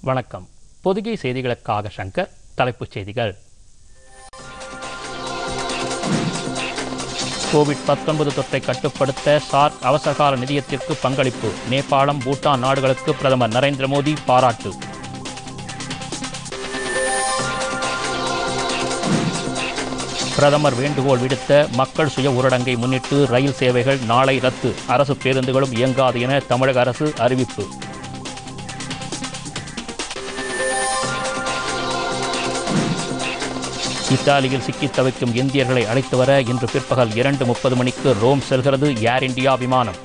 வணக்கம் பொதிகை செய்திகளுக்காக சங்கர் தலைப்புச் செய்திகள் கோவிட் 19 தொற்றை கட்டுப்படுத்த சார்க் அவசரகால நிதியத்திற்கு பங்களிப்பு நேபாளம் பூட்டான் நாடுகளுக்கு பிரதமர் நரேந்திர மோடி பாராட்டு பிரதமர் வேண்டுகோள் விடுத்த மக்கள் சுய ஊரடங்கை முன்னிட்டு ரயில் சேவைகள் நாளை ரத்து அரசு பேருந்துகளும் இயங்காது என தமிழக அரசு அறிவிப்பு இத்தாலியில் சிக்கித் தவிக்கும் இந்தியர்களை அழைத்து வர இன்று பிற்பகல் இரண்டு முப்பது மணிக்கு ரோம் செல்கிறது ஏர் இந்தியா விமானம்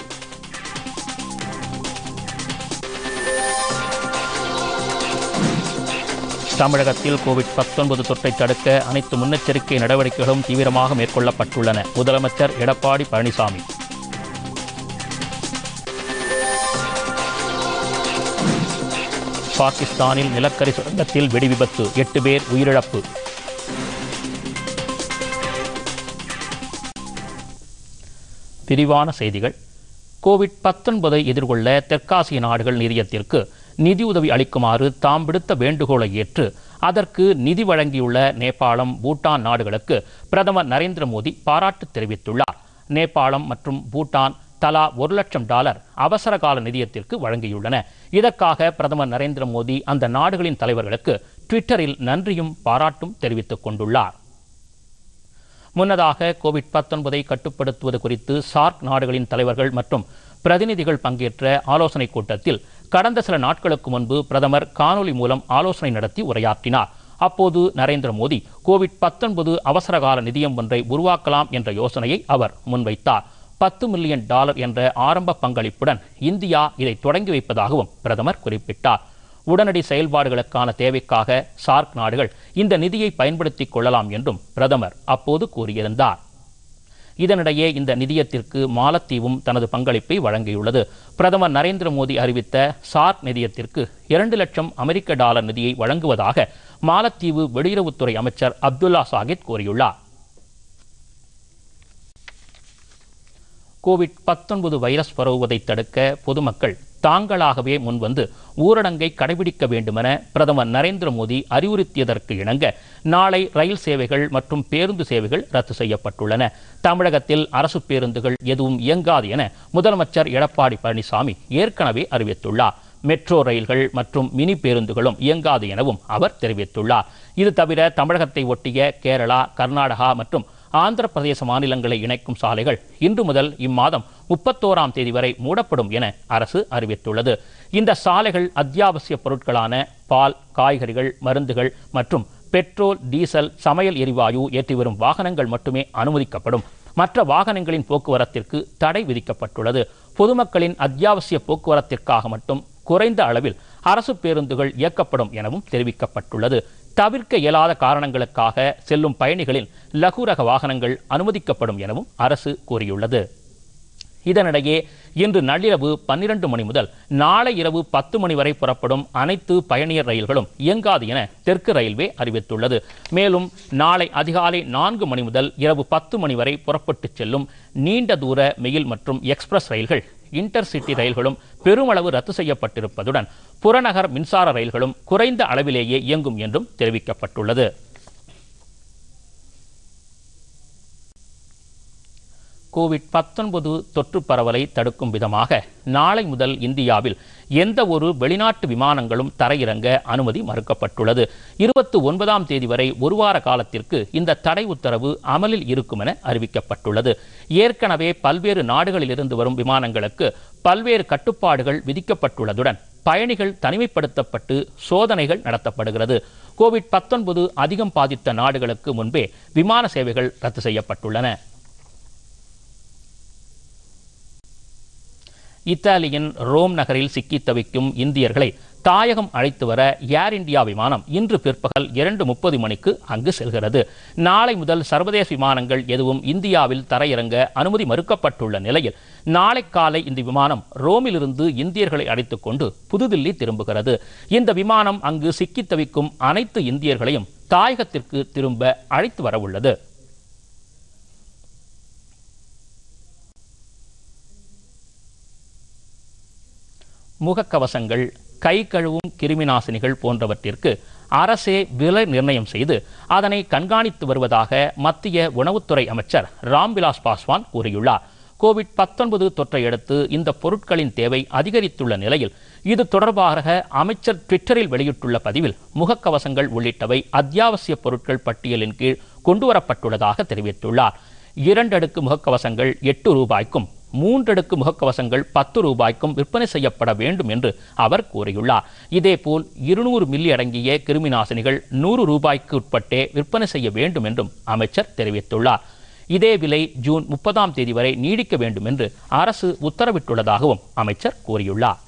தமிழகத்தில் கோவிட் 19 தொற்றை தடுக்க அனைத்து முன்னெச்சரிக்கை நடவடிக்கைகளும் தீவிரமாக மேற்கொள்ளப்பட்டுள்ளன முதலமைச்சர் எடப்பாடி பழனிசாமி பாகிஸ்தானில் நிலக்கரி சுரங்கத்தில் வெடி விபத்து எட்டு பேர் உயிரிழப்பு விரிவான செய்திகள் கோவிட் 19 எதிர்கொள்ள தெற்காசிய நாடுகள் நிதியத்திற்கு நிதியுதவி அளிக்குமாறு தாம் விடுத்த வேண்டுகோளை ஏற்று அதற்கு நிதி வழங்கியுள்ள நேபாளம் பூட்டான் நாடுகளுக்கு பிரதமர் நரேந்திர மோடி பாராட்டு தெரிவித்துள்ளார் நேபாளம் மற்றும் பூட்டான் தலா ஒரு லட்சம் டாலர் அவசரகால நிதியத்திற்கு வழங்கியுள்ளன இதற்காக பிரதமர் நரேந்திர மோடி அந்த நாடுகளின் தலைவர்களுக்கு ட்விட்டரில் நன்றியும் பாராட்டும் தெரிவித்துக் கொண்டுள்ளார் முன்னதாக கோவிட் 19 கட்டுப்படுத்துவது குறித்து சார்க் நாடுகளின் தலைவர்கள் மற்றும் பிரதிநிதிகள் பங்கேற்ற ஆலோசனைக் கூட்டத்தில் கடந்த சில நாட்களுக்கு முன்பு பிரதமர் காணொலி மூலம் ஆலோசனை நடத்தி உரையாற்றினார் அப்போது நரேந்திர மோடி கோவிட் 19 அவசரகால நிதியம் ஒன்றை உருவாக்கலாம் என்ற யோசனையை அவர் முன்வைத்தார் பத்து மில்லியன் டாலர் என்ற ஆரம்ப பங்களிப்புடன் இந்தியா இதை தொடங்கி வைப்பதாகவும் பிரதமர் குறிப்பிட்டார் உடனடி செயல்பாடுகளுக்கான தேவைக்காக சார்க் நாடுகள் இந்த நிதியை பயன்படுத்திக் கொள்ளலாம் என்றும் பிரதமர் அப்போது கூறியிருந்தார் இதனிடையே இந்த நிதியத்திற்கு மாலத்தீவும் தனது பங்களிப்பை வழங்கியுள்ளது பிரதமர் நரேந்திர மோடி அறிவித்த சார்க் நிதியத்திற்கு இரண்டு லட்சம் அமெரிக்க டாலர் நிதியை வழங்குவதாக மாலத்தீவு வெளியுறவுத்துறை அமைச்சர் அப்துல்லா சாகித் கூறியுள்ளார் கோவிட் 19 வைரஸ் பரவுவதை தடுக்க பொதுமக்கள் தாங்களாகவே முன்வந்து ஊரடங்கை கடைபிடிக்க வேண்டுமென பிரதமர் நரேந்திர மோடி அறிவுறுத்தியதற்கு இணங்க நாளை ரயில் சேவைகள் மற்றும் பேருந்து சேவைகள் ரத்து செய்யப்பட்டுள்ளன தமிழகத்தில் அரசு பேருந்துகள் எதுவும் இயங்காது என முதலமைச்சர் எடப்பாடி பழனிசாமி ஏற்கனவே அறிவித்துள்ளார் மெட்ரோ ரயில்கள் மற்றும் மினி பேருந்துகளும் இயங்காது எனவும் அவர் தெரிவித்துள்ளார் இது தவிர தமிழகத்தை ஒட்டிய கேரளா கர்நாடகா மற்றும் ஆந்திர பிரதேச மாநிலங்களை இணைக்கும் சாலைகள் இன்று முதல் இம்மாதம் முப்பத்தோராம் தேதி வரை மூடப்படும் என அரசு அறிவித்துள்ளது இந்த சாலைகள் அத்தியாவசிய பொருட்களான பால் காய்கறிகள் மருந்துகள் மற்றும் பெட்ரோல் டீசல் சமையல் எரிவாயு ஏற்றி வரும் வாகனங்கள் மட்டுமே அனுமதிக்கப்படும் மற்ற வாகனங்களின் போக்குவரத்திற்கு தடை விதிக்கப்பட்டுள்ளது பொதுமக்களின் அத்தியாவசிய போக்குவரத்திற்காக மட்டும் குறைந்த அளவில் அரசு பேருந்துகள் இயக்கப்படும் எனவும் தெரிவிக்கப்பட்டுள்ளது தவிர்க்க இயலாத காரணங்களுக்காக செல்லும் பயணிகளின் லகு ரக வாகனங்கள் அனுமதிக்கப்படும் எனவும் அரசு கூறியுள்ளது இதனிடையே இன்று நள்ளிரவு பன்னிரண்டு மணி முதல் நாளை இரவு பத்து மணி வரை புறப்படும் அனைத்து பயணியர் ரயில்களும் இயங்காது என தெற்கு ரயில்வே அறிவித்துள்ளது மேலும் நாளை அதிகாலை நான்கு மணி முதல் இரவு பத்து மணி வரை புறப்பட்டுச் செல்லும் நீண்ட தூர மெயில் மற்றும் எக்ஸ்பிரஸ் ரயில்கள் இன்டர்சிட்டி ரயில்களும் பெருமளவு ரத்து செய்யப்பட்டிருப்பதுடன் புறநகர் மின்சார ரயில்களும் குறைந்த அளவிலேயே இயங்கும் என்றும் தெரிவிக்கப்பட்டுள்ளது கோவிட் 19 தொற்று பரவலை தடுக்கும் விதமாக நாளை முதல் இந்தியாவில் எந்த ஒரு வெளிநாட்டு விமானங்களும் தரையிறங்க அனுமதி மறுக்கப்பட்டுள்ளது இருபத்தி ஒன்பதாம் தேதி வரை ஒரு வார காலத்திற்கு இந்த தடை உத்தரவு அமலில் இருக்கும் என அறிவிக்கப்பட்டுள்ளது ஏற்கனவே பல்வேறு நாடுகளிலிருந்து வரும் விமானங்களுக்கு பல்வேறு கட்டுப்பாடுகள் விதிக்கப்பட்டுள்ளதுடன் பயணிகள் தனிமைப்படுத்தப்பட்டு சோதனைகள் நடத்தப்படுகிறது கோவிட் 19 அதிகம் பாதித்த நாடுகளுக்கு முன்பே விமான சேவைகள் ரத்து செய்யப்பட்டுள்ளன இத்தாலியின் ரோம் நகரில் சிக்கித் தவிக்கும் இந்தியர்களை தாயகம் அழைத்து வர ஏர் இந்தியா விமானம் இன்று பிற்பகல் இரண்டு முப்பது மணிக்கு அங்கு செல்கிறது நாளை முதல் சர்வதேச விமானங்கள் எதுவும் இந்தியாவில் தரையிறங்க அனுமதி மறுக்கப்பட்டுள்ள நிலையில் நாளை காலை இந்த விமானம் ரோமிலிருந்து இந்தியர்களை அழைத்துக் கொண்டு புதுதில்லி திரும்புகிறது இந்த விமானம் அங்கு சிக்கித் தவிக்கும் அனைத்து இந்தியர்களையும் தாயகத்திற்கு திரும்ப அழைத்து வர உள்ளது முகக்கவசங்கள் கை கழுவும் கிருமிநாசினிகள் போன்றவற்றிற்கு அரசே விலை நிர்ணயம் செய்து அதனை கண்காணித்து வருவதாக மத்திய உணவுத்துறை அமைச்சர் ராம்விலாஸ் பாஸ்வான் கூறியுள்ளார் கோவிட் 19 தொற்றை அடுத்து இந்த பொருட்களின் தேவை அதிகரித்துள்ள நிலையில் இது தொடர்பாக அமைச்சர் ட்விட்டரில் வெளியிட்டுள்ள பதிவில் முகக்கவசங்கள் உள்ளிட்டவை அத்தியாவசிய பொருட்கள் பட்டியலின் கீழ் கொண்டுவரப்பட்டுள்ளதாக தெரிவித்துள்ளார் இரண்டடுக்கு முகக்கவசங்கள் எட்டு ரூபாய்க்கும் மூன்றடுக்கு முகக்கவசங்கள் பத்து ரூபாய்க்கும் விற்பனை செய்யப்பட வேண்டும் என்று அவர் கூறியுள்ளார் இதேபோல் இருநூறு மில்லி அடங்கிய கிருமிநாசினிகள் நூறு ரூபாய்க்கு உட்பட்டே விற்பனை செய்ய வேண்டும் என்றும் அமைச்சர் தெரிவித்துள்ளார் இதே விலை ஜூன் முப்பதாம் தேதி வரை நீடிக்க வேண்டும் என்று அரசு உத்தரவிட்டுள்ளதாகவும் அமைச்சர் கூறியுள்ளார்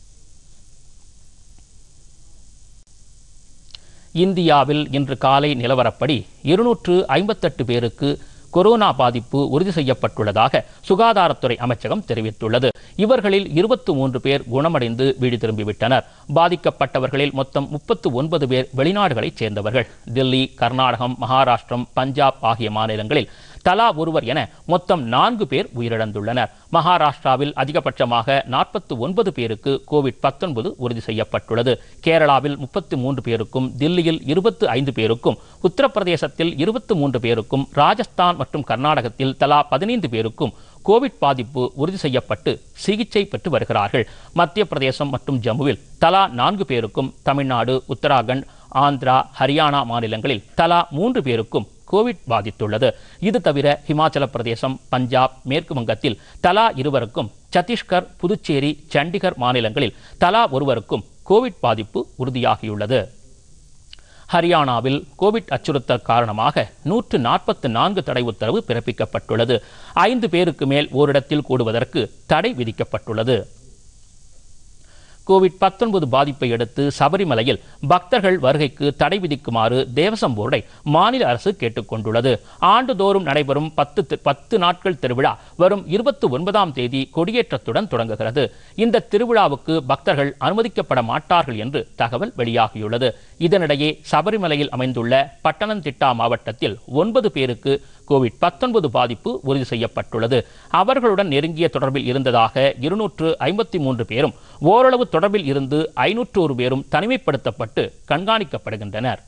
இந்தியாவில் இன்று காலை நிலவரப்படி இருநூற்று ஐம்பத்தெட்டு பேருக்கு கொரோனா பாதிப்பு உறுதி செய்யப்பட்டுள்ளதாக சுகாதாரத்துறை அமைச்சகம் தெரிவித்துள்ளது இவர்களில் இருபத்து மூன்று பேர் குணமடைந்து வீடு திரும்பிவிட்டனர் பாதிக்கப்பட்டவர்களில் மொத்தம் முப்பத்து ஒன்பது பேர் வெளிநாடுகளைச் சேர்ந்தவர்கள் தில்லி கர்நாடகம் மகாராஷ்டிரம் பஞ்சாப் ஆகிய மாநிலங்களில் தலா ஒருவர் என மொத்தம் நான்கு பேர் உயிரிழந்துள்ளனர் மகாராஷ்டிராவில் அதிகபட்சமாக நாற்பத்து ஒன்பது பேருக்கு கோவிட் 19 உறுதி செய்யப்பட்டுள்ளது கேரளாவில் முப்பத்து மூன்று பேருக்கும் தில்லியில் இருபத்து ஐந்து பேருக்கும் உத்தரப்பிரதேசத்தில் இருபத்து மூன்று பேருக்கும் ராஜஸ்தான் மற்றும் கர்நாடகத்தில் தலா பதினைந்து பேருக்கும் கோவிட் பாதிப்பு உறுதி செய்யப்பட்டு சிகிச்சை பெற்று வருகிறார்கள் மத்திய பிரதேசம் மற்றும் ஜம்முவில் தலா நான்கு பேருக்கும் தமிழ்நாடு உத்தராகண்ட் ஆந்திரா ஹரியானா மாநிலங்களில் தலா மூன்று பேருக்கும் கோவிட் பாதித்துள்ளது இது தவிர ஹிமாச்சல பிரதேசம் பஞ்சாப் மேற்கு வங்கத்தில் தலா இருவருக்கும் சத்தீஸ்கர் புதுச்சேரி சண்டிகர் மாநிலங்களில் தலா ஒருவருக்கும் கோவிட் பாதிப்பு உறுதியாகியுள்ளது ஹரியானாவில் கோவிட் அச்சுறுத்தல் காரணமாக நூற்று நாற்பத்து நான்கு தடை உத்தரவு பிறப்பிக்கப்பட்டுள்ளது ஐந்து பேருக்கு மேல் ஓரிடத்தில் கூடுவதற்கு தடை விதிக்கப்பட்டுள்ளது கோவிட் 19 பாதிப்பை அடுத்து சபரிமலையில் பக்தர்கள் வருகைக்கு தடை விதிக்குமாறு தேவசம் போர்டை மாநில அரசு கேட்டுக்கொண்டுள்ளது ஆண்டுதோறும் நடைபெறும் பத்து தி- பத்து நாட்கள் திருவிழா வரும் இருபத்தி ஒன்பதாம் தேதி கொடியேற்றத்துடன் தொடங்குகிறது இந்த திருவிழாவுக்கு பக்தர்கள் அனுமதிக்கப்பட மாட்டார்கள் என்று தகவல் வெளியாகியுள்ளது இதனிடையே சபரிமலையில் அமைந்துள்ள பட்டணந்திட்டா மாவட்டத்தில் ஒன்பது பேருக்கு கோவிட் 19 பாதிப்பு உறுதி செய்யப்பட்டுள்ளது அவர்களுடன் நெருங்கிய தொடர்பில் இருந்ததாக இருநூற்று ஐம்பத்தி மூன்று பேரும் ஓரளவு தொடர்பில் இருந்து ஐநூற்றோரு பேரும் தனிமைப்படுத்தப்பட்டு கண்காணிக்கப்படுகின்றனர்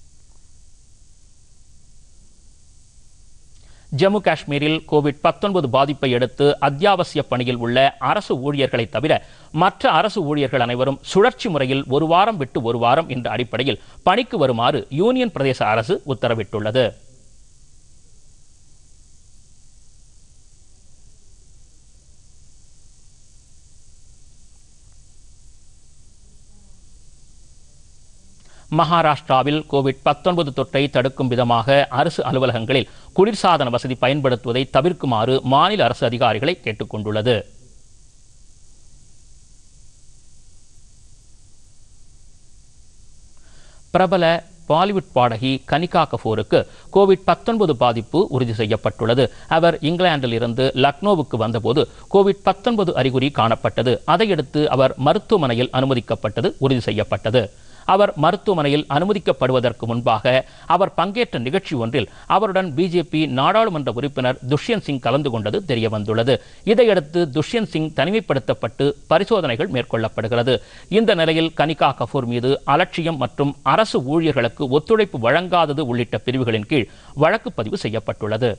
ஜம்மு காஷ்மீரில் கோவிட் 19 பாதிப்பை அடுத்து அத்தியாவசிய பணியில் உள்ள அரசு ஊழியர்களை தவிர மற்ற அரசு ஊழியர்கள் அனைவரும் சுழற்சி முறையில் ஒரு வாரம் விட்டு ஒரு வாரம் என்ற அடிப்படையில் பணிக்கு வருமாறு யூனியன் பிரதேச அரசு உத்தரவிட்டுள்ளது மகாராஷ்டிராவில் கோவிட் 19 தொற்றை தடுக்கும் விதமாக அரசு அலுவலகங்களில் குளிர்சாதன வசதி பயன்படுத்துவதை தவிர்க்குமாறு மாநில அரசு அதிகாரிகளை கேட்டுக்கொண்டுள்ளது பிரபல பாலிவுட் பாடகி கனிகா கபூருக்கு கோவிட் 19 பாதிப்பு உறுதி செய்யப்பட்டுள்ளது அவர் இங்கிலாந்தில் இருந்து லக்னோவுக்கு வந்தபோது கோவிட் 19 அறிகுறி காணப்பட்டது அதையடுத்து அவர் மருத்துவமனையில் அனுமதிக்கப்பட்டது உறுதி செய்யப்பட்டது அவர் மருத்துவமனையில் அனுமதிக்கப்படுவதற்கு முன்பாக அவர் பங்கேற்ற நிகழ்ச்சி ஒன்றில் அவருடன் பிஜேபி நாடாளுமன்ற உறுப்பினர் துஷ்யந்த் சிங் கலந்து கொண்டது தெரியவந்துள்ளது இதையடுத்து துஷ்யந்த் சிங் தனிமைப்படுத்தப்பட்டு பரிசோதனைகள் மேற்கொள்ளப்படுகிறது இந்த நிலையில் கனிகா கபூர் மீது அலட்சியம் மற்றும் அரசு ஊழியர்களுக்கு ஒத்துழைப்பு வழங்காதது உள்ளிட்ட பிரிவுகளின் கீழ் வழக்கு பதிவு செய்யப்பட்டுள்ளது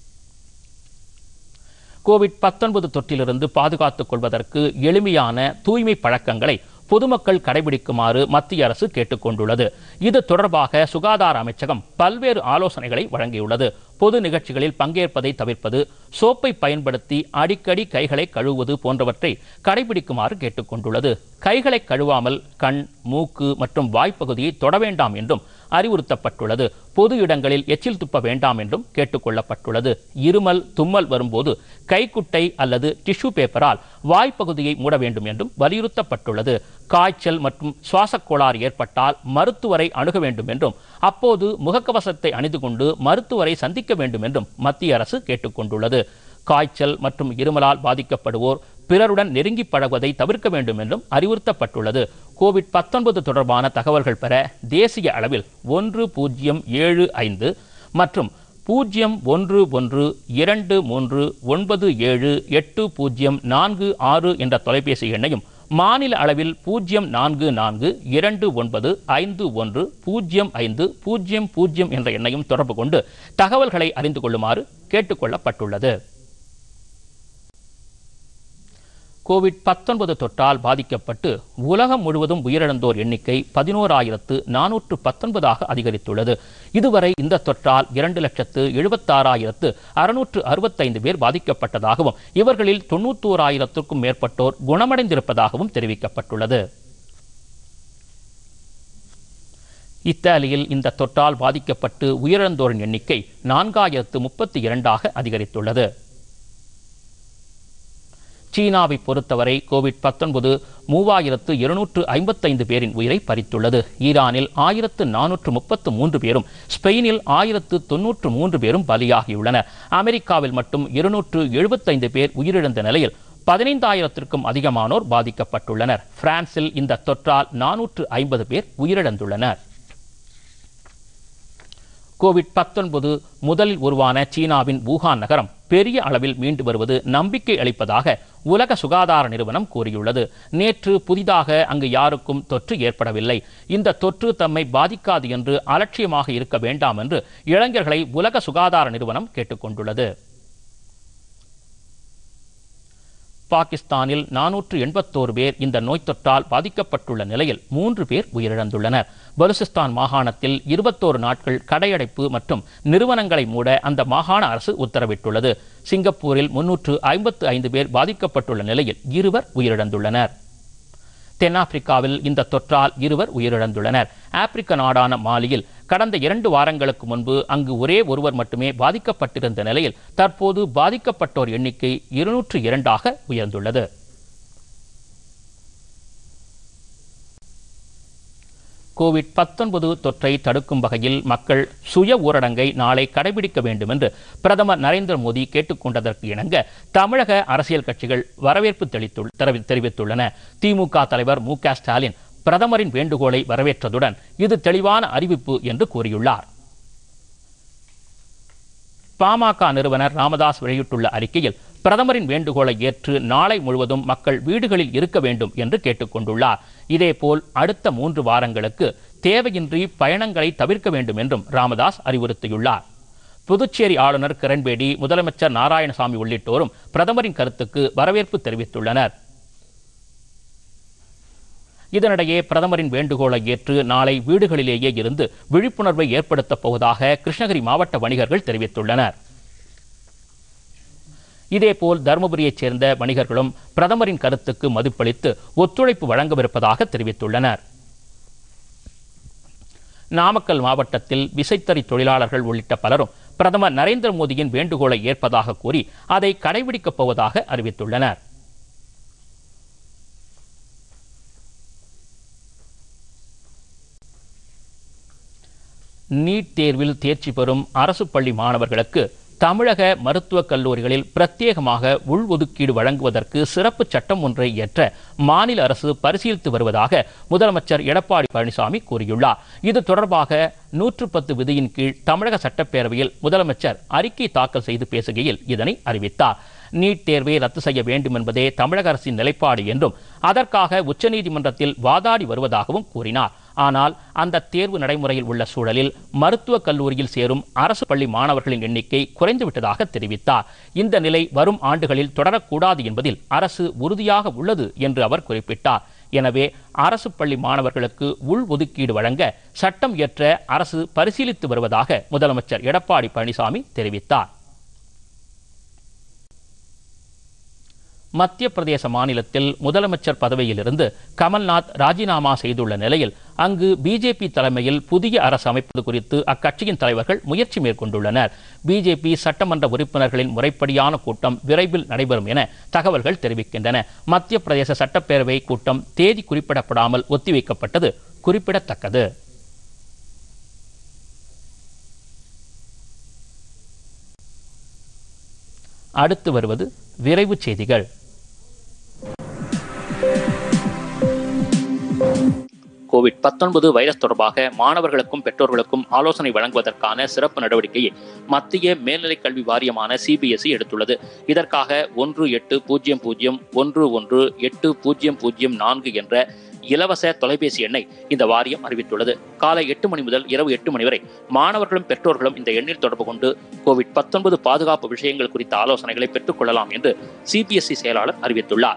கோவிட் 19 தொற்றிலிருந்து பாதுகாத்துக் கொள்வதற்கு எளிமையான தூய்மை பழக்கங்களை பொதுமக்கள் கடைபிடிக்குமாறு மத்திய அரசு கேட்டுக்கொண்டுள்ளது இது தொடர்பாக சுகாதார அமைச்சகம் பல்வேறு ஆலோசனைகளை வழங்கியுள்ளது பொது நிகழ்ச்சிகளில் பங்கேற்பதை தவிர்ப்பது சோப்பை பயன்படுத்தி அடிக்கடி கைகளை கழுவுவது போன்றவற்றை கடைபிடிக்குமாறு கேட்டுக்கொண்டுள்ளது கைகளை கழுவாமல் கண் மூக்கு மற்றும் வாய்ப்பகுதியை தொட வேண்டாம் என்றும் அறிவுறுத்தப்பட்டுள்ளது பொது இடங்களில் எச்சில் துப்ப வேண்டாம் என்றும் கேட்டுக்கொள்ளப்பட்டுள்ளது இருமல் தும்மல் வரும்போது கைக்குட்டை அல்லது டிஷ்யூ பேப்பரால் வாய்ப்பகுதியை மூட வேண்டும் என்றும் வலியுறுத்தப்பட்டுள்ளது காய்ச்சல் மற்றும் சுவாசக் கோளாறு ஏற்பட்டால் மருத்துவரை அணுக வேண்டும் என்றும் அப்போது முகக்கவசத்தை அணிந்து கொண்டு மருத்துவரை சந்திக்க வேண்டும் என்றும் மத்திய அரசு கேட்டுக்கொண்டுள்ளது காய்ச்சல் மற்றும் இருமலால் பாதிக்கப்படுவோர் பிறருடன் நெருங்கி பழகுவதை தவிர்க்க வேண்டும் என்றும் அறிவுறுத்தப்பட்டுள்ளது கோவிட் 19 தொடர்பான தகவல்கள் பெற தேசிய அளவில் ஒன்று பூஜ்ஜியம் ஏழு ஐந்து மற்றும் பூஜ்ஜியம் ஒன்று ஒன்று இரண்டு மூன்று ஒன்பது ஏழு எட்டு பூஜ்ஜியம் நான்கு ஆறு என்ற தொலைபேசி எண்ணையும் மாநில அளவில் பூஜ்ஜியம் நான்கு நான்கு இரண்டு ஒன்பது ஐந்து ஒன்று பூஜ்ஜியம் ஐந்து பூஜ்ஜியம் பூஜ்ஜியம் என்ற எண்ணையும் தொடர்பு கொண்டு தகவல்களை அறிந்து கொள்ளுமாறு கேட்டுக்கொள்ளப்பட்டுள்ளது கோவிட் பத்தொன்பது தொற்றால் பாதிக்கப்பட்டு உலகம் முழுவதும் உயிரிழந்தோர் எண்ணிக்கை பதினோராயிரத்து நானூற்று பத்தொன்பதாக அதிகரித்துள்ளது இதுவரை இந்த தொற்றால் இரண்டு லட்சத்து எழுபத்தாறாயிரத்து அறுநூற்று அறுபத்தைந்து பேர் பாதிக்கப்பட்டதாகவும் இவர்களில் தொண்ணூத்தோராயிரத்திற்கும் மேற்பட்டோர் குணமடைந்திருப்பதாகவும் தெரிவிக்கப்பட்டுள்ளது இத்தாலியில் இந்த தொற்றால் பாதிக்கப்பட்டு உயிரிழந்தோரின் எண்ணிக்கை நான்காயிரத்து முப்பத்தி இரண்டாக அதிகரித்துள்ளது சீனாவை பொறுத்தவரை கோவிட் பத்தொன்பது மூவாயிரத்து இருநூற்று ஐம்பத்தைந்து பேரின் உயிரை பறித்துள்ளது ஈரானில் ஆயிரத்து நானூற்று முப்பத்து மூன்று பேரும் ஸ்பெயினில் ஆயிரத்து தொன்னூற்று மூன்று பேரும் பலியாகியுள்ளனர் அமெரிக்காவில் மட்டும் இருநூற்று எழுபத்தைந்து பேர் உயிரிழந்த நிலையில் பதினைந்தாயிரத்திற்கும் அதிகமானோர் பாதிக்கப்பட்டுள்ளனர் பிரான்சில் இந்த தொற்றால் நானூற்று ஐம்பது பேர் உயிரிழந்துள்ளனர் கோவிட் பத்தொன்பது முதலில் உருவான சீனாவின் வூகான் நகரம் பெரிய அளவில் மீண்டு வருவது நம்பிக்கை அளிப்பதாக உலக சுகாதார நிறுவனம் கூறியுள்ளது நேற்று புதிதாக அங்கு யாருக்கும் தொற்று ஏற்படவில்லை இந்த தொற்று தம்மை பாதிக்காது என்று அலட்சியமாக இருக்க வேண்டாம் என்று இளைஞர்களை உலக சுகாதார நிறுவனம் கேட்டுக்கொண்டுள்ளது பாகிஸ்தானில் நானூற்று எண்பத்தோரு பேர் இந்த நோய் தொற்றால் பாதிக்கப்பட்டுள்ள நிலையில் மூன்று பேர் உயிரிழந்துள்ளனர் பலுசிஸ்தான் மாகாணத்தில் இருபத்தோரு நாட்கள் கடையடைப்பு மற்றும் நிறுவனங்களை மூட அந்த மாகாண அரசு உத்தரவிட்டுள்ளது சிங்கப்பூரில் முன்னூற்று ஐம்பத்து ஐந்து பேர் பாதிக்கப்பட்டுள்ள நிலையில் இருவர் உயிரிழந்துள்ளனர் தென்னாப்பிரிக்காவில் இந்த தொற்றால் இருவர் உயிரிழந்துள்ளனர் ஆப்பிரிக்க நாடான மாலியில் கடந்த இரண்டு வாரங்களுக்கு முன்பு அங்கு ஒரே ஒருவர் மட்டுமே பாதிக்கப்பட்டிருந்த நிலையில் தற்போது பாதிக்கப்பட்டோர் எண்ணிக்கை இருநூற்று இரண்டாக உயர்ந்துள்ளது கோவிட் பத்தொன்பது தொற்றை தடுக்கும் வகையில் மக்கள் சுய ஊரடங்கை நாளை கடைபிடிக்க வேண்டும் என்று பிரதமர் நரேந்திர மோடி கேட்டுக்கொண்டதற்கு இணங்க தமிழக அரசியல் கட்சிகள் வரவேற்பு தெளித்துள் தெரிவி- தெரிவித்துள்ளன திமுக தலைவர் மு க ஸ்டாலின் பிரதமரின் வேண்டுகோளை வரவேற்றதுடன் இது தெளிவான அறிவிப்பு என்று கூறியுள்ளார் பாமக நிறுவனர் ராமதாஸ் வெளியிட்டுள்ள அறிக்கையில் பிரதமரின் வேண்டுகோளை ஏற்று நாளை முழுவதும் மக்கள் வீடுகளில் இருக்க வேண்டும் என்று கேட்டுக்கொண்டுள்ளார் இதேபோல் அடுத்த மூன்று வாரங்களுக்கு தேவையின்றி பயணங்களை தவிர்க்க வேண்டும் என்றும் ராமதாஸ் அறிவுறுத்தியுள்ளார் புதுச்சேரி ஆளுநர் கிரண்பேடி முதலமைச்சர் நாராயணசாமி உள்ளிட்டோரும் பிரதமரின் கருத்துக்கு வரவேற்பு தெரிவித்துள்ளனர் இதனிடையே பிரதமரின் வேண்டுகோளை ஏற்று நாளை வீடுகளிலேயே இருந்து விழிப்புணர்வை ஏற்படுத்தப் போவதாக கிருஷ்ணகிரி மாவட்ட வணிகர்கள் தெரிவித்துள்ளனர் இதேபோல் தருமபுரியைச் சேர்ந்த வணிகர்களும் பிரதமரின் கருத்துக்கு மதிப்பளித்து ஒத்துழைப்பு வழங்கவிருப்பதாக தெரிவித்துள்ளனர் நாமக்கல் மாவட்டத்தில் விசைத்தறி தொழிலாளர்கள் உள்ளிட்ட பலரும் பிரதமர் நரேந்திர மோடியின் வேண்டுகோளை ஏற்பதாக கூறி அதை கடைபிடிக்கப் போவதாக அறிவித்துள்ளனர் நீட் தேர்வில் தேர்ச்சி பெறும் அரசு பள்ளி மாணவர்களுக்கு தமிழக மருத்துவக் கல்லூரிகளில் பிரத்யேகமாக உள்ஒதுக்கீடு வழங்குவதற்கு சிறப்பு சட்டம் ஒன்றை இயற்ற மாநில அரசு பரிசீலித்து வருவதாக முதலமைச்சர் எடப்பாடி பழனிசாமி கூறியுள்ளார் இது தொடர்பாக நூற்று பத்து விதியின் கீழ் தமிழக சட்டப்பேரவையில் முதலமைச்சர் அறிக்கை தாக்கல் செய்து பேசுகையில் இதனை அறிவித்தார் நீட் தேர்வை ரத்து செய்ய வேண்டும் என்பதே தமிழக அரசின் நிலைப்பாடு என்றும் அதற்காக உச்சநீதிமன்றத்தில் வாதாடி வருவதாகவும் கூறினார் ஆனால் அந்த தேர்வு நடைமுறையில் உள்ள சூழலில் மருத்துவக் கல்லூரியில் சேரும் அரசு பள்ளி மாணவர்களின் எண்ணிக்கை குறைந்துவிட்டதாக தெரிவித்தார் இந்த நிலை வரும் ஆண்டுகளில் தொடரக்கூடாது என்பதில் அரசு உறுதியாக உள்ளது என்று அவர் குறிப்பிட்டார் எனவே அரசு பள்ளி மாணவர்களுக்கு உள் ஒதுக்கீடு வழங்க சட்டம் இயற்ற அரசு பரிசீலித்து வருவதாக முதலமைச்சர் எடப்பாடி பழனிசாமி தெரிவித்தார் மத்திய பிரதேச மாநிலத்தில் முதலமைச்சர் பதவியிலிருந்து கமல்நாத் ராஜினாமா செய்துள்ள நிலையில் அங்கு பிஜேபி தலைமையில் புதிய அரசு அமைப்பது குறித்து அக்கட்சியின் தலைவர்கள் முயற்சி மேற்கொண்டுள்ளனர் பிஜேபி சட்டமன்ற உறுப்பினர்களின் முறைப்படியான கூட்டம் விரைவில் நடைபெறும் என தகவல்கள் தெரிவிக்கின்றன மத்திய பிரதேச சட்டப்பேரவை கூட்டம் தேதி குறிப்பிடப்படாமல் ஒத்திவைக்கப்பட்டது குறிப்பிடத்தக்கது அடுத்து வருவது விரைவுச் செய்திகள் கோவிட் கோவிட் 19 வைரஸ் தொடர்பாக மாணவர்களுக்கும் பெற்றோர்களுக்கும் ஆலோசனை வழங்குவதற்கான சிறப்பு நடவடிக்கையை மத்திய மேல்நிலைக் கல்வி வாரியமான சிபிஎஸ்இ எடுத்துள்ளது இதற்காக ஒன்று எட்டு பூஜ்ஜியம் பூஜ்ஜியம் ஒன்று ஒன்று எட்டு பூஜ்ஜியம் பூஜ்ஜியம் நான்கு என்ற இலவச தொலைபேசி எண்ணை இந்த வாரியம் அறிவித்துள்ளது காலை எட்டு மணி முதல் இரவு எட்டு மணி வரை மாணவர்களும் பெற்றோர்களும் இந்த எண்ணில் தொடர்பு கொண்டு கோவிட் 19 பாதுகாப்பு விஷயங்கள் குறித்த ஆலோசனைகளை பெற்றுக் கொள்ளலாம் என்று சிபிஎஸ்இ செயலாளர் அறிவித்துள்ளார்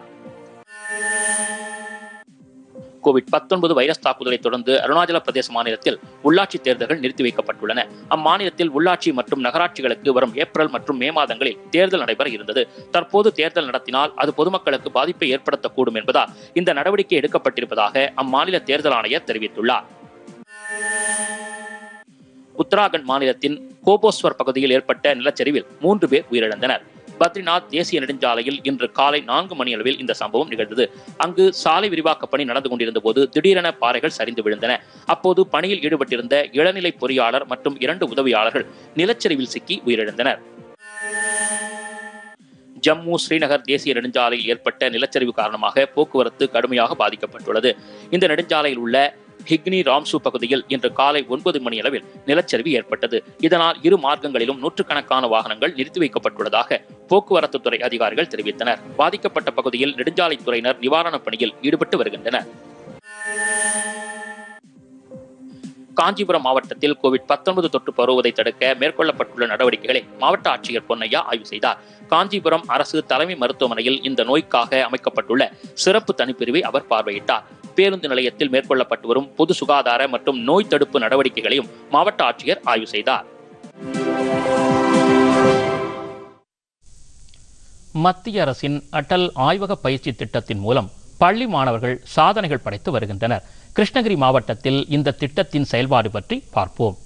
கோவிட் 19 வைரஸ் தாக்குதலை தொடர்ந்து அருணாச்சல பிரதேச மாநிலத்தில் உள்ளாட்சி தேர்தல்கள் நிறுத்தி வைக்கப்பட்டுள்ளன அம்மாநிலத்தில் உள்ளாட்சி மற்றும் நகராட்சிகளுக்கு வரும் ஏப்ரல் மற்றும் மே மாதங்களில் தேர்தல் நடைபெற இருந்தது தற்போது தேர்தல் நடத்தினால் அது பொதுமக்களுக்கு பாதிப்பை ஏற்படுத்தக்கூடும் என்பதால் இந்த நடவடிக்கை எடுக்கப்பட்டிருப்பதாக அம்மாநில தேர்தல் ஆணையர் தெரிவித்துள்ளார் உத்தராகண்ட் மாநிலத்தின் கோபோஸ்வர் பகுதியில் ஏற்பட்ட நிலச்சரிவில் மூன்று பேர் உயிரிழந்தனர் பத்ரிநாத் தேசிய நெடுஞ்சாலையில் இன்று காலை நான்கு மணி அளவில் இந்த சம்பவம் நிகழ்ந்தது அங்கு சாலை விரிவாக்க பணி நடந்து கொண்டிருந்த போது திடீரென பாறைகள் சரிந்து விழுந்தன அப்போது பணியில் ஈடுபட்டிருந்த இளநிலை பொறியாளர் மற்றும் இரண்டு உதவியாளர்கள் நிலச்சரிவில் சிக்கி உயிரிழந்தனர் ஜம்மு ஸ்ரீநகர் தேசிய நெடுஞ்சாலையில் ஏற்பட்ட நிலச்சரிவு காரணமாக போக்குவரத்து கடுமையாக பாதிக்கப்பட்டுள்ளது இந்த நெடுஞ்சாலையில் உள்ள ஹிக்னி ராம்சு பகுதியில் இன்று காலை ஒன்பது மணி அளவில் நிலச்சரிவு ஏற்பட்டது இதனால் இரு மார்க்கங்களிலும் நூற்றுக்கணக்கான வாகனங்கள் நிறுத்தி வைக்கப்பட்டுள்ளதாக போக்குவரத்து துறை அதிகாரிகள் தெரிவித்தனர் பாதிக்கப்பட்ட பகுதியில் நெடுஞ்சாலைத்துறையினர் நிவாரணப் பணியில் ஈடுபட்டு வருகின்றனர் காஞ்சிபுரம் மாவட்டத்தில் கோவிட் 19 தொற்று பரவுவதை தடுக்க மேற்கொள்ளப்பட்டுள்ள நடவடிக்கைகளை மாவட்ட ஆட்சியர் பொன்னையா ஆய்வு செய்தார் காஞ்சிபுரம் அரசு தலைமை மருத்துவமனையில் இந்த நோய்க்காக அமைக்கப்பட்டுள்ள சிறப்பு தனிப்பிரிவை அவர் பார்வையிட்டார் பேருந்து நிலையத்தில் மேற்கொள்ளப்பட்டு வரும் பொது சுகாதார மற்றும் நோய் தடுப்பு நடவடிக்கைகளையும் மாவட்ட ஆட்சியர் ஆய்வு செய்தார் மத்திய அரசின் அடல் ஆய்வக பயிற்சி திட்டத்தின் மூலம் பள்ளி மாணவர்கள் சாதனைகள் படைத்து வருகின்றனர் கிருஷ்ணகிரி மாவட்டத்தில் இந்த திட்டத்தின் செயல்பாடு பற்றி பார்ப்போம்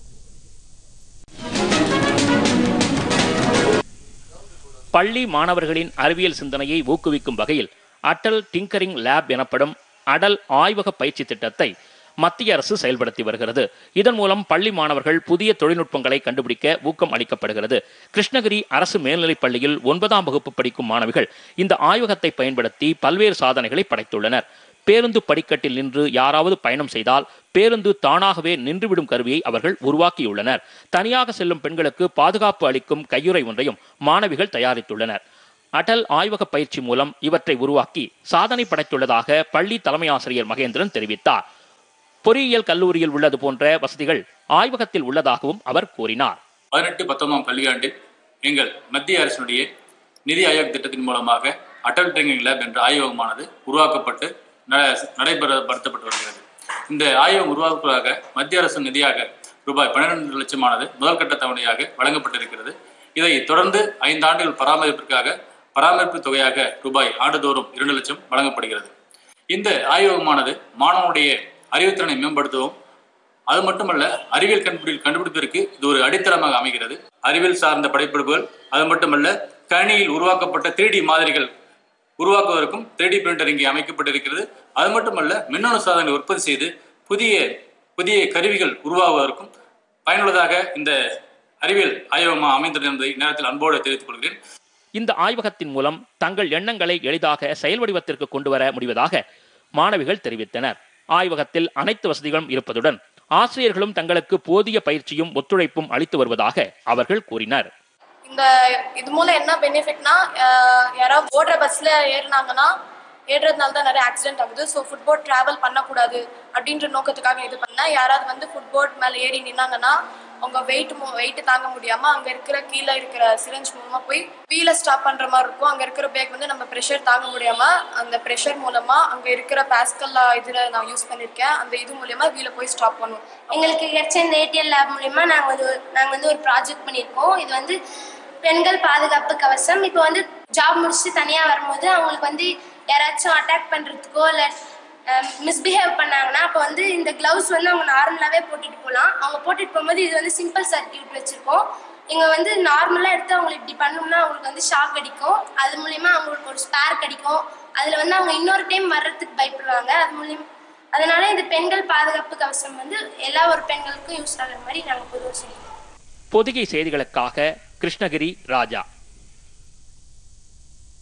பள்ளி மாணவர்களின் அறிவியல் சிந்தனையை ஊக்குவிக்கும் வகையில் அடல் டிங்கரிங் லேப் எனப்படும் அடல் ஆய்வக பயிற்சி திட்டத்தை மத்திய அரசு செயல்படுத்தி வருகிறது இதன் மூலம் பள்ளி மாணவர்கள் புதிய தொழில்நுட்பங்களை கண்டுபிடிக்க ஊக்கம் அளிக்கப்படுகிறது கிருஷ்ணகிரி அரசு மேல்நிலைப் பள்ளியில் ஒன்பதாம் வகுப்பு படிக்கும் மாணவிகள் இந்த ஆய்வகத்தை பயன்படுத்தி பல்வேறு சாதனைகளை படைத்துள்ளனர் பேருந்து படிக்கட்டில் நின்று யாராவது பயணம் செய்தால் பேருந்து தானாகவே நின்றுவிடும் கருவியை அவர்கள் உருவாக்கியுள்ளனர் தனியாக செல்லும் பெண்களுக்கு பாதுகாப்பு அளிக்கும் கையுறை ஒன்றையும் மாணவிகள் தயாரித்துள்ளனர் அடல் ஆய்வக பயிற்சி மூலம் இவற்றை உருவாக்கி சாதனை படைத்துள்ளதாக பள்ளி தலைமை ஆசிரியர் மகேந்திரன் தெரிவித்தார் பொறியியல் கல்லூரியில் உள்ளது போன்ற வசதிகள் ஆய்வகத்தில் உள்ளதாகவும் அவர் கூறினார் பதினெட்டு பத்தொன்பதாம் கல்வியாண்டில் எங்கள் மத்திய அரசினுடைய நிதி ஆயோக் திட்டத்தின் மூலமாக அடல் ட்ரிங்கிங் லேப் என்ற ஆய்வகமானது உருவாக்கப்பட்டு ந- நடைபெறப்படுத்தப்பட்டு வருகிறது இந்த ஆய்வகம் உருவாக்குவதாக மத்திய அரசு நிதியாக ரூபாய் பன்னிரண்டு லட்சமானது முதல் கட்ட தவணையாக வழங்கப்பட்டிருக்கிறது இதை தொடர்ந்து ஐந்து ஆண்டுகள் பராமரிப்பிற்காக பராமரிப்பு தொகையாக ரூபாய் ஆண்டுதோறும் இரண்டு லட்சம் வழங்கப்படுகிறது இந்த ஆய்வகமானது மாணவனுடைய அறிவுத்திறனை மேம்படுத்தவும் அது மட்டுமல்ல அறிவியல் கண்டுபிடி கண்டுபிடிப்பிற்கு இது ஒரு அடித்தளமாக அமைகிறது அறிவியல் சார்ந்த படைப்பிடிப்புகள் அது மட்டுமல்ல கணினியில் உருவாக்கப்பட்ட 3D மாதிரிகள் உருவாக்குவதற்கும் 3D பிரிண்டர் இங்கே அமைக்கப்பட்டிருக்கிறது அது மட்டுமல்ல மின்னணு சாதனங்களை உற்பத்தி செய்து புதிய புதிய கருவிகள் உருவாகுவதற்கும் பயனுள்ளதாக இந்த அறிவியல் ஆய்வகமாக அமைந்தது என்பதை நேரத்தில் அன்போடு தெரிவித்துக் கொள்கிறேன் இந்த ஆய்வகத்தின் மூலம் தங்கள் எண்ணங்களை எளிதாக செயல் வடிவத்திற்கு கொண்டு வர முடிவதாக மாணவிகள் தெரிவித்தனர் ஆய்வகத்தில் அனைத்து வசதிகளும் இருப்பதுடன் ஆசிரியர்களும் தங்களுக்கு போதிய பயிற்சியும் ஒத்துழைப்பும் அளித்து வருவதாக அவர்கள் கூறினர் இந்த இது மூலம் என்ன பெனிஃபிட்னா யாராவது ஓடுற பஸ்ல ஏறினாங்கன்னா ஏறுறதுனால தான் நிறைய ஆக்சிடென்ட் ஆகுது ஸோ ஃபுட்போர்ட் ட்ராவல் பண்ணக்கூடாது அப்படின்ற நோக்கத்துக்காக இது பண்ணேன் யாராவது வந்து ஃபுட்போர்ட் மேலே ஏறி நின்னாங்கன்னா அவங்க வெயிட் வெயிட் தாங்க முடியாம அங்க இருக்கிற கீழே இருக்கிற சிரஞ்ச் மூலமா போய் வீலை ஸ்டாப் பண்ற மாதிரி இருக்கும் அங்க இருக்கிற பேக் வந்து நம்ம ப்ரெஷர் தாங்க முடியாம அந்த ப்ரெஷர் மூலமா அங்க இருக்கிற பாஸ்கல்லா இதுல நான் யூஸ் பண்ணிருக்கேன் அந்த இது மூலியமா வீலை போய் ஸ்டாப் பண்ணும் எங்களுக்கு கிடைச்ச இந்த ஏடிஎல் லேப் மூலிமா நாங்கள் வந்து நாங்கள் வந்து ஒரு ப்ராஜெக்ட் பண்ணியிருக்கோம் இது வந்து பெண்கள் பாதுகாப்பு கவசம் இப்போ வந்து ஜாப் முடிச்சுட்டு தனியாக வரும்போது அவங்களுக்கு வந்து யாராச்சும் அட்டாக் பண்ணுறதுக்கோ இல்லை மிஸ்பிஹேவ் பண்ணாங்கன்னா அப்போ வந்து இந்த க்ளவுஸ் வந்து அவங்க நார்மலாகவே போட்டுட்டு போகலாம் அவங்க போட்டுட்டு போகும்போது இது வந்து சிம்பிள் சர்க்கியூட் வச்சுருக்கோம் இங்கே வந்து நார்மலாக எடுத்து அவங்களுக்கு இப்படி பண்ணோம்னா அவங்களுக்கு வந்து ஷாக் அடிக்கும் அது மூலிமா அவங்களுக்கு ஒரு ஸ்பேர் கிடைக்கும் அதில் வந்து அவங்க இன்னொரு டைம் வர்றதுக்கு பயப்படுவாங்க அது மூலியம் அதனால இந்த பெண்கள் பாதுகாப்பு கவசம் வந்து எல்லா ஒரு பெண்களுக்கும் யூஸ் ஆகிற மாதிரி நாங்கள் பொதுவாக செய்வோம் பொதிகை செய்திகளுக்காக கிருஷ்ணகிரி ராஜா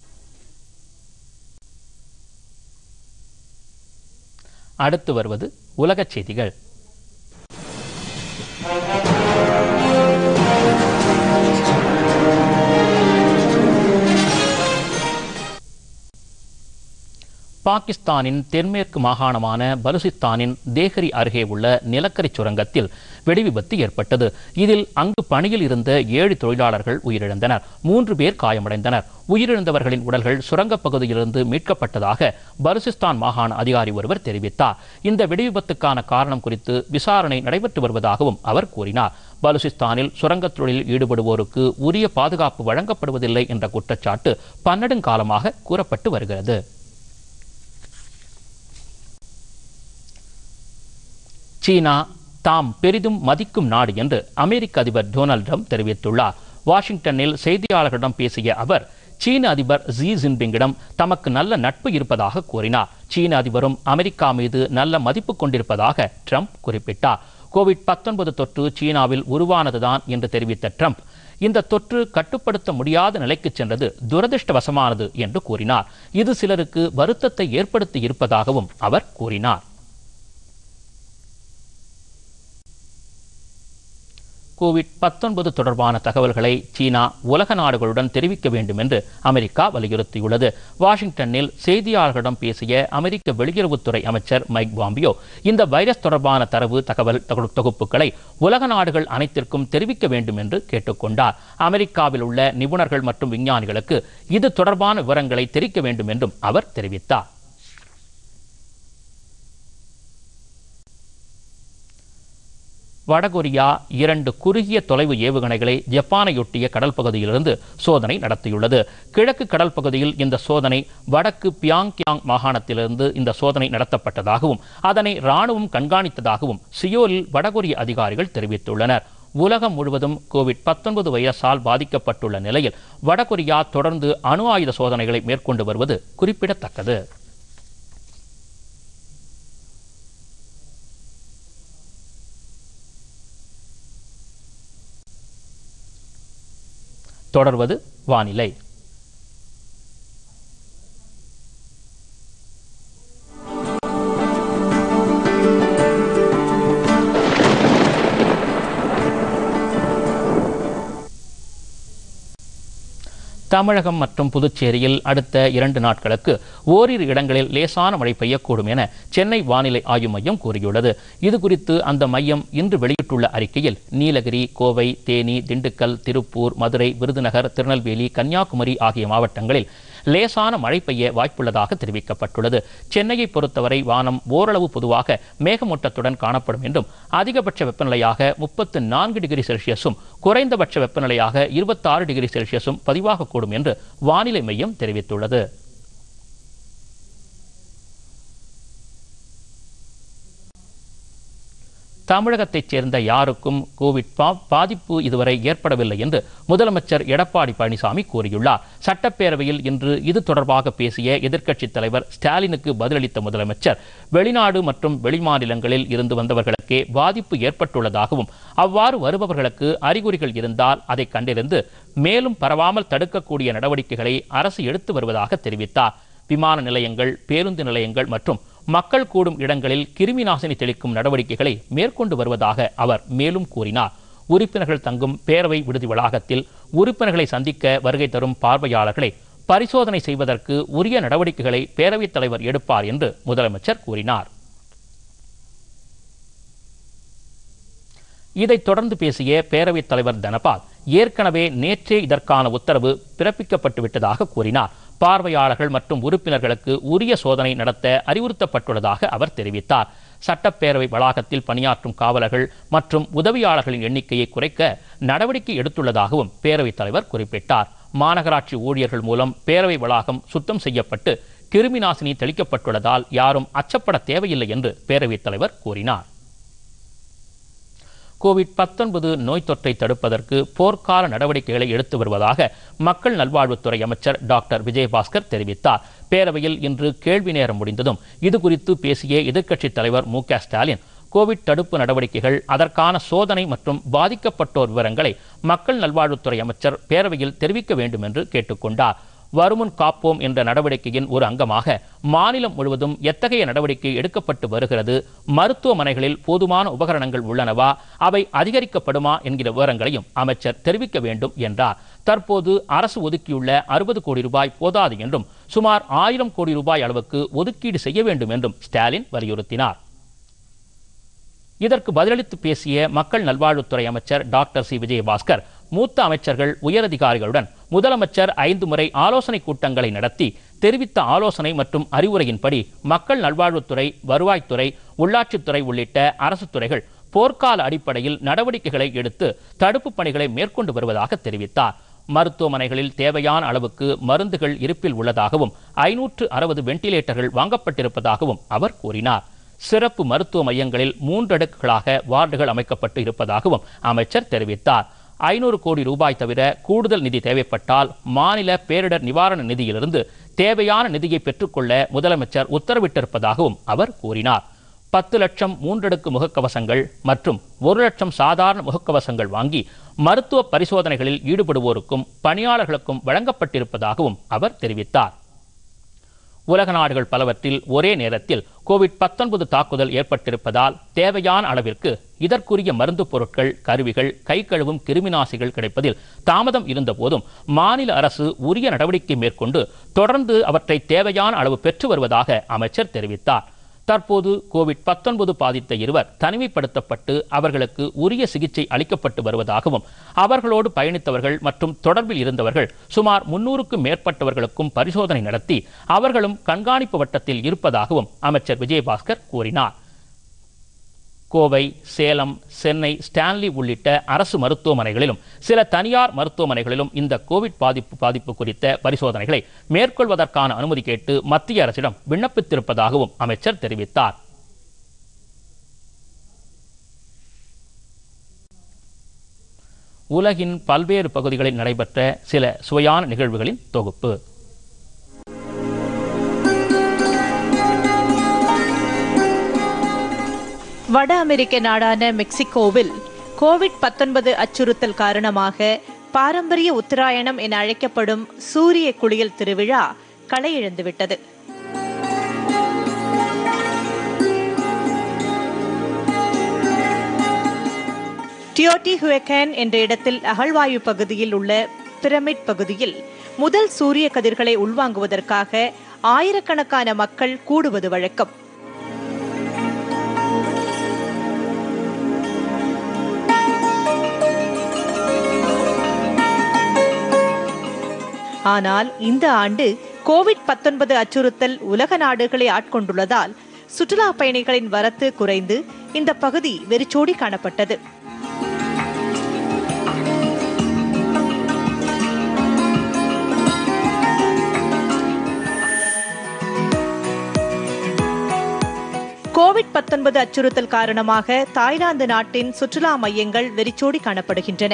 அடுத்து வருவது உலகச் செய்திகள் பாகிஸ்தானின் தென்மேற்கு மாகாணமான பலுசிஸ்தானின் தேஹரி அருகே உள்ள நிலக்கரி சுரங்கத்தில் வெடிவிபத்து ஏற்பட்டது இதில் அங்கு பணியில் இருந்த ஏழு தொழிலாளர்கள் உயிரிழந்தனர் மூன்று பேர் காயமடைந்தனர் உயிரிழந்தவர்களின் உடல்கள் சுரங்கப் பகுதியிலிருந்து மீட்கப்பட்டதாக பலுசிஸ்தான் மாகாண அதிகாரி ஒருவர் தெரிவித்தார் இந்த வெடிவிபத்துக்கான காரணம் குறித்து விசாரணை நடைபெற்று வருவதாகவும் அவர் கூறினார் பலுசிஸ்தானில் சுரங்கத் தொழிலில் ஈடுபடுவோருக்கு உரிய பாதுகாப்பு வழங்கப்படுவதில்லை என்ற குற்றச்சாட்டு பன்னெடுங்காலமாக கூறப்பட்டு வருகிறது சீனா தாம் பெரிதும் மதிக்கும் நாடு என்று அமெரிக்க அதிபர் டொனால்ட் ட்ரம்ப் தெரிவித்துள்ளார் வாஷிங்டனில் செய்தியாளர்களிடம் பேசிய அவர் சீன அதிபர் ஜி ஜின்பிங்கிடம் தமக்கு நல்ல நட்பு இருப்பதாக கூறினார் சீன அதிபரும் அமெரிக்கா மீது நல்ல மதிப்பு கொண்டிருப்பதாக ட்ரம்ப் குறிப்பிட்டார் கோவிட் 19 தொற்று சீனாவில் உருவானதுதான் என்று தெரிவித்த ட்ரம்ப் இந்த தொற்று கட்டுப்படுத்த முடியாத நிலைக்கு சென்றது துரதிர்ஷ்டவசமானது என்று கூறினார் இது சிலருக்கு வருத்தத்தை ஏற்படுத்தி இருப்பதாகவும் அவர் கூறினார் கோவிட் 19 தொடர்பான தகவல்களை சீனா உலக நாடுகளுடன் தெரிவிக்க வேண்டும் என்று அமெரிக்கா வலியுறுத்தியுள்ளது வாஷிங்டனில் செய்தியாளர்களிடம் பேசிய அமெரிக்க வெளியுறவுத்துறை அமைச்சர் மைக் பாம்பியோ இந்த வைரஸ் தொடர்பான தரவு தகவல் தொகு- தொகுப்புகளை உலக நாடுகள் அனைத்திற்கும் தெரிவிக்க வேண்டும் என்று கேட்டுக்கொண்டார் அமெரிக்காவில் உள்ள நிபுணர்கள் மற்றும் விஞ்ஞானிகளுக்கு இது தொடர்பான விவரங்களை தெரிவிக்க வேண்டும் என்றும் அவர் தெரிவித்தார் வடகொரியா இரண்டு குறுகிய தொலைவு ஏவுகணைகளை ஜப்பானையொட்டிய கடல் பகுதியிலிருந்து சோதனை நடத்தியுள்ளது கிழக்கு கடல் பகுதியில் இந்த சோதனை வடக்கு பியாங்யாங் மாகாணத்திலிருந்து இந்த சோதனை நடத்தப்பட்டதாகவும் அதனை ராணுவம் கண்காணித்ததாகவும் சியோலில் வடகொரிய அதிகாரிகள் தெரிவித்துள்ளனர் உலகம் முழுவதும் கோவிட் 19 வைரஸால் பாதிக்கப்பட்டுள்ள நிலையில் வடகொரியா தொடர்ந்து அணு ஆயுத சோதனைகளை மேற்கொண்டு வருவது குறிப்பிடத்தக்கது தொடர்வது வானிலை தமிழகம் மற்றும் புதுச்சேரியில் அடுத்த இரண்டு நாட்களுக்கு ஓரிரு இடங்களில் லேசான மழை பெய்யக்கூடும் என சென்னை வானிலை ஆய்வு மையம் கூறியுள்ளது இது குறித்து அந்த மையம் இன்று வெளியிட்டுள்ள அறிக்கையில் நீலகிரி கோவை தேனி திண்டுக்கல் திருப்பூர் மதுரை விருதுநகர் திருநெல்வேலி கன்னியாகுமரி ஆகிய மாவட்டங்களில் லேசான மழை பெய்ய வாய்ப்புள்ளதாக தெரிவிக்கப்பட்டுள்ளது சென்னையை பொறுத்தவரை வானம் ஓரளவு பொதுவாக மேகமூட்டத்துடன் காணப்படும் என்றும் அதிகபட்ச வெப்பநிலையாக முப்பத்து நான்கு டிகிரி செல்சியஸும் குறைந்தபட்ச வெப்பநிலையாக இருபத்தாறு டிகிரி செல்சியஸும் பதிவாகக்கூடும் என்று வானிலை மையம் தெரிவித்துள்ளது தமிழகத்தைச் சேர்ந்த யாருக்கும் கோவிட் பா- பாதிப்பு இதுவரை ஏற்படவில்லை என்று முதலமைச்சர் எடப்பாடி பழனிசாமி கூறியுள்ளார் சட்டப்பேரவையில் இன்று இது தொடர்பாக பேசிய எதிர்க்கட்சித் தலைவர் ஸ்டாலினுக்கு பதிலளித்த முதலமைச்சர் வெளிநாடு மற்றும் வெளிமாநிலங்களில் இருந்து வந்தவர்களுக்கே பாதிப்பு ஏற்பட்டுள்ளதாகவும் அவ்வாறு வருபவர்களுக்கு அறிகுறிகள் இருந்தால் அதை கண்டறிந்து மேலும் பரவாமல் தடுக்கக்கூடிய நடவடிக்கைகளை அரசு எடுத்து வருவதாக தெரிவித்தார் விமான நிலையங்கள் பேருந்து நிலையங்கள் மற்றும் மக்கள் கூடும் இடங்களில் கிருமி நாசினி தெளிக்கும் நடவடிக்கைகளை மேற்கொண்டு வருவதாக அவர் மேலும் கூறினார் உறுப்பினர்கள் தங்கும் பேரவை விடுதி வளாகத்தில் உறுப்பினர்களை சந்திக்க வருகை தரும் பார்வையாளர்களை பரிசோதனை செய்வதற்கு உரிய நடவடிக்கைகளை பேரவைத் தலைவர் எடுப்பார் என்று முதலமைச்சர் கூறினார் இதைத் தொடர்ந்து பேசிய பேரவைத் தலைவர் தனபால் ஏற்கனவே நேற்றே இதற்கான உத்தரவு பிறப்பிக்கப்பட்டு விட்டதாக கூறினார் பார்வையாளர்கள் மற்றும் உறுப்பினர்களுக்கு உரிய சோதனை நடத்த அறிவுறுத்தப்பட்டுள்ளதாக அவர் தெரிவித்தார் சட்டப்பேரவை வளாகத்தில் பணியாற்றும் காவலர்கள் மற்றும் உதவியாளர்களின் எண்ணிக்கையை குறைக்க நடவடிக்கை எடுத்துள்ளதாகவும் பேரவைத் தலைவர் குறிப்பிட்டார் மாநகராட்சி ஊழியர்கள் மூலம் பேரவை வளாகம் சுத்தம் செய்யப்பட்டு கிருமி நாசினி தெளிக்கப்பட்டுள்ளதால் யாரும் அச்சப்பட தேவையில்லை என்று பேரவைத் தலைவர் கூறினார் கோவிட் 19 நோய் தொற்றை தடுப்பதற்கு போர்க்கால நடவடிக்கைகளை எடுத்து வருவதாக மக்கள் நல்வாழ்வுத்துறை அமைச்சர் டாக்டர் விஜயபாஸ்கர் தெரிவித்தார் பேரவையில் இன்று கேள்வி நேரம் முடிந்ததும் இது குறித்து பேசிய எதிர்க்கட்சித் தலைவர் மு க ஸ்டாலின் கோவிட் தடுப்பு நடவடிக்கைகள் அதற்கான சோதனை மற்றும் பாதிக்கப்பட்டோர் விவரங்களை மக்கள் நல்வாழ்வுத்துறை அமைச்சர் பேரவையில் தெரிவிக்க வேண்டும் என்று கேட்டுக்கொண்டார் வருமுன் காப்போம் என்ற நடவடிக்கையின் ஒரு அங்கமாக மாநிலம் முழுவதும் எத்தகைய நடவடிக்கை எடுக்கப்பட்டு வருகிறது மருத்துவமனைகளில் போதுமான உபகரணங்கள் உள்ளனவா அவை அதிகரிக்கப்படுமா என்கிற விவரங்களையும் அமைச்சர் தெரிவிக்க வேண்டும் என்றார் தற்போது அரசு ஒதுக்கியுள்ள அறுபது கோடி ரூபாய் போதாது என்றும் சுமார் ஆயிரம் கோடி ரூபாய் அளவுக்கு ஒதுக்கீடு செய்ய வேண்டும் என்றும் ஸ்டாலின் வலியுறுத்தினார் இதற்கு பதிலளித்து பேசிய மக்கள் நல்வாழ்வுத்துறை அமைச்சர் டாக்டர் சி விஜயபாஸ்கர் மூத்த அமைச்சர்கள் உயரதிகாரிகளுடன் முதலமைச்சர் ஐந்து முறை ஆலோசனை கூட்டங்களை நடத்தி தெரிவித்த ஆலோசனை மற்றும் அறிவுரையின்படி மக்கள் நல்வாழ்வுத்துறை வருவாய்த்துறை உள்ளாட்சித்துறை உள்ளிட்ட அரசு துறைகள் போர்க்கால அடிப்படையில் நடவடிக்கைகளை எடுத்து தடுப்புப் பணிகளை மேற்கொண்டு வருவதாக தெரிவித்தார் மருத்துவமனைகளில் தேவையான அளவுக்கு மருந்துகள் இருப்பில் உள்ளதாகவும் ஐநூற்று அறுபது வெண்டிலேட்டர்கள் வாங்கப்பட்டிருப்பதாகவும் அவர் கூறினார் சிறப்பு மருத்துவ மையங்களில் மூன்றடுக்குகளாக வார்டுகள் அமைக்கப்பட்டு இருப்பதாகவும் அமைச்சர் தெரிவித்தார் ஐநூறு கோடி ரூபாய் தவிர கூடுதல் நிதி தேவைப்பட்டால் மாநில பேரிடர் நிவாரண நிதியிலிருந்து தேவையான நிதியை பெற்றுக்கொள்ள முதலமைச்சர் உத்தரவிட்டிருப்பதாகவும் அவர் கூறினார் பத்து லட்சம் மூன்றடுக்கு முகக்கவசங்கள் மற்றும் ஒரு லட்சம் சாதாரண முகக்கவசங்கள் வாங்கி மருத்துவ பரிசோதனைகளில் ஈடுபடுவோருக்கும் பணியாளர்களுக்கும் வழங்கப்பட்டிருப்பதாகவும் அவர் தெரிவித்தார் உலக நாடுகள் பலவற்றில் ஒரே நேரத்தில் கோவிட் 19 தாக்குதல் ஏற்பட்டிருப்பதால் தேவையான அளவிற்கு இதற்குரிய மருந்து பொருட்கள் கருவிகள் கை கழுவும் கிருமிநாசிகள் கிடைப்பதில் தாமதம் இருந்தபோதும் மாநில அரசு உரிய நடவடிக்கை மேற்கொண்டு தொடர்ந்து அவற்றை தேவையான அளவு பெற்று வருவதாக அமைச்சர் தெரிவித்தார் தற்போது கோவிட் 19 பாதித்த இருவர் தனிமைப்படுத்தப்பட்டு அவர்களுக்கு உரிய சிகிச்சை அளிக்கப்பட்டு வருவதாகவும் அவர்களோடு பயணித்தவர்கள் மற்றும் தொடர்பில் இருந்தவர்கள் சுமார் முன்னூறுக்கும் மேற்பட்டவர்களுக்கும் பரிசோதனை நடத்தி அவர்களும் கண்காணிப்பு வட்டத்தில் இருப்பதாகவும் அமைச்சர் விஜயபாஸ்கர் கூறினார் கோவை சேலம் சென்னை ஸ்டான்லி உள்ளிட்ட அரசு மருத்துவமனைகளிலும் சில தனியார் மருத்துவமனைகளிலும் இந்த கோவிட் பாதிப்பு பாதிப்பு குறித்த பரிசோதனைகளை மேற்கொள்வதற்கான அனுமதி கேட்டு மத்திய அரசிடம் விண்ணப்பித்திருப்பதாகவும் அமைச்சர் தெரிவித்தார் உலகின் பல்வேறு பகுதிகளில் நடைபெற்ற சில சுவையான நிகழ்வுகளின் தொகுப்பு வட அமெரிக்க நாடான மெக்சிகோவில் கோவிட் 19 அச்சுறுத்தல் காரணமாக பாரம்பரிய உத்தராயணம் என அழைக்கப்படும் சூரிய குளியல் திருவிழா களையிழந்துவிட்டது டியோட்டி ஹுயக்கன் என்ற இடத்தில் அகழ்வாயு பகுதியில் உள்ள பிரமிட் பகுதியில் முதல் சூரிய கதிர்களை உள்வாங்குவதற்காக ஆயிரக்கணக்கான மக்கள் கூடுவது வழக்கம் ஆனால் இந்த ஆண்டு கோவிட் 19 அச்சுறுத்தல் உலக நாடுகளை ஆட்கொண்டுள்ளதால் சுற்றுலா பயணிகளின் வரத்து குறைந்து இந்த பகுதி வெறிச்சோடி காணப்பட்டது கோவிட் 19 அச்சுறுத்தல் காரணமாக தாய்லாந்து நாட்டின் சுற்றுலா மையங்கள் வெறிச்சோடி காணப்படுகின்றன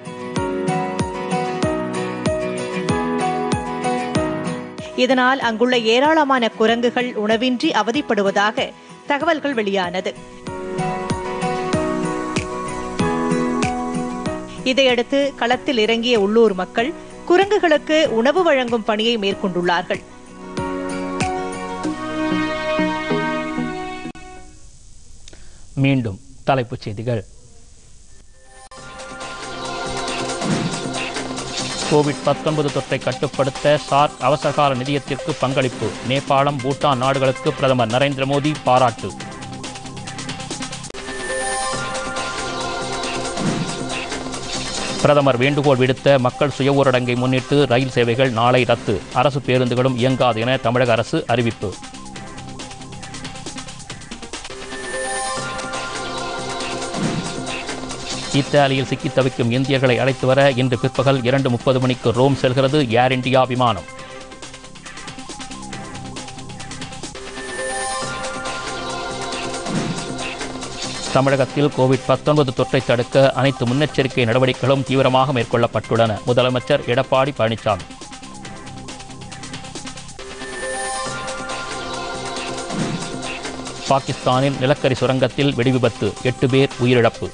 இதனால் அங்குள்ள ஏராளமான குரங்குகள் உணவின்றி அவதிப்படுவதாக தகவல்கள் வெளியானது இதையடுத்து களத்தில் இறங்கிய உள்ளூர் மக்கள் குரங்குகளுக்கு உணவு வழங்கும் பணியை மேற்கொண்டுள்ளார்கள் மீண்டும் தலைப்புச் செய்திகள் கோவிட் 19 தொற்றை கட்டுப்படுத்த சார்க் அவசரகால நிதியத்திற்கு பங்களிப்பு நேபாளம் பூட்டான் நாடுகளுக்கு பிரதமர் நரேந்திர மோடி பாராட்டு பிரதமர் வேண்டுகோள் விடுத்த மக்கள் சுய ஊரடங்கை முன்னிட்டு ரயில் சேவைகள் நாளை ரத்து அரசு பேருந்துகளும் இயங்காது என தமிழக அரசு அறிவிப்பு இத்தாலியில் சிக்கித் தவிக்கும் இந்தியர்களை அழைத்து வர இன்று பிற்பகல் இரண்டு முப்பது மணிக்கு ரோம் செல்கிறது ஏர் இந்தியா விமானம் தமிழகத்தில் கோவிட் 19 தொற்றை தடுக்க அனைத்து முன்னெச்சரிக்கை நடவடிக்கைகளும் தீவிரமாக மேற்கொள்ளப்பட்டுள்ளன முதலமைச்சர் எடப்பாடி பழனிசாமி பாகிஸ்தானில் நிலக்கரி சுரங்கத்தில் வெடிவிபத்து எட்டு பேர் உயிரிழப்பு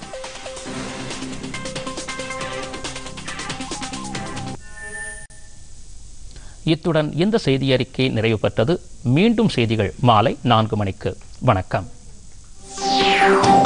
இத்துடன் இந்த செய்தி அறிக்கை நிறைவு பெற்றது மீண்டும் செய்திகள் மாலை நான்கு மணிக்கு வணக்கம்